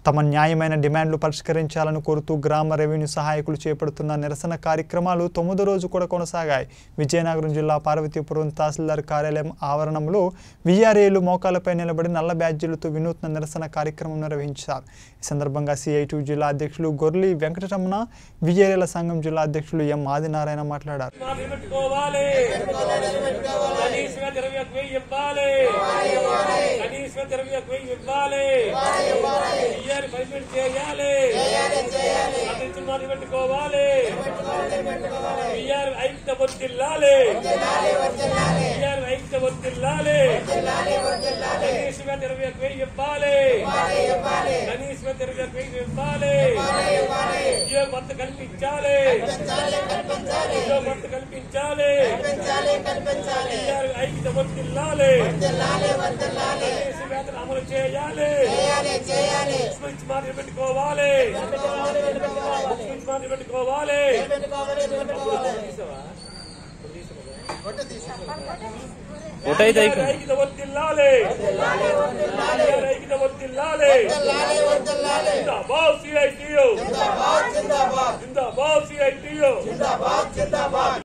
తమ న్యాయమైన డిమాండ్లు పరిష్కరించాలని కోరుతూ గ్రామ రెవెన్యూ సహాయకులు చేపడుతున్న నిరసన కార్యక్రమాలు తొమ్మిదో రోజు కూడా కొనసాగాయి విజయనగరం జిల్లా పార్వతీపురం తహసీల్దార్ కార్యాలయం ఆవరణంలో విఆర్ఏలు మోకాలపై నిలబడి నల్ల బ్యాడ్జీలతో వినూత్న నిరసన కార్యక్రమం నిర్వహించారు ఈ సందర్భంగా సిఐటి జిల్లా అధ్యక్షులు గొర్లి వెంకటరమణ విజయరేల సంఘం జిల్లా అధ్యక్షులు ఎం ఆదినారాయణ మాట్లాడారు మాఫీ పెట్టుకోవాలి కనీసంగా ఇరవై ఒక వెయ్యి ఇవ్వాలి కనీసంగా ఇరవై ఒక వెయ్యి ఇవ్వాలి ఇయ్యాలి పర్మిట్ చేయాలి అతిథి మాఫీ పెట్టుకోవాలి ఇయ్యాలి ఐక్యత వర్తిల్లాలి ఇయ్యాలి ఐక్యత వర్తిల్లాలి కనీసంగా ఇరవై ఒక వెయ్యి ఇవ్వాలి కనీసంగా ఇరవై ఒక వెయ్యి ఇవ్వాలి ఉద్యోగ భర్త కల్పించాలి ఉద్యోగ భర్త కల్పించాలి ఇయ్యాలి ఐక్యత వర్తిల్లాలి కనీస వేతనం అమలు చేయాలి స్విచ్ మాదిరి పెట్టుకోవాలి స్విచ్ మాదిరి పెట్టుకోవాలి ఒకటైతే ఇయ్యాలి ఐక్యత వర్తిల్లాలి ఇయ్యాలి ఐక్యత వర్తిల్లాలి జిందాబాద్ సిఐటియు జిందాబాద్ సిఐటియు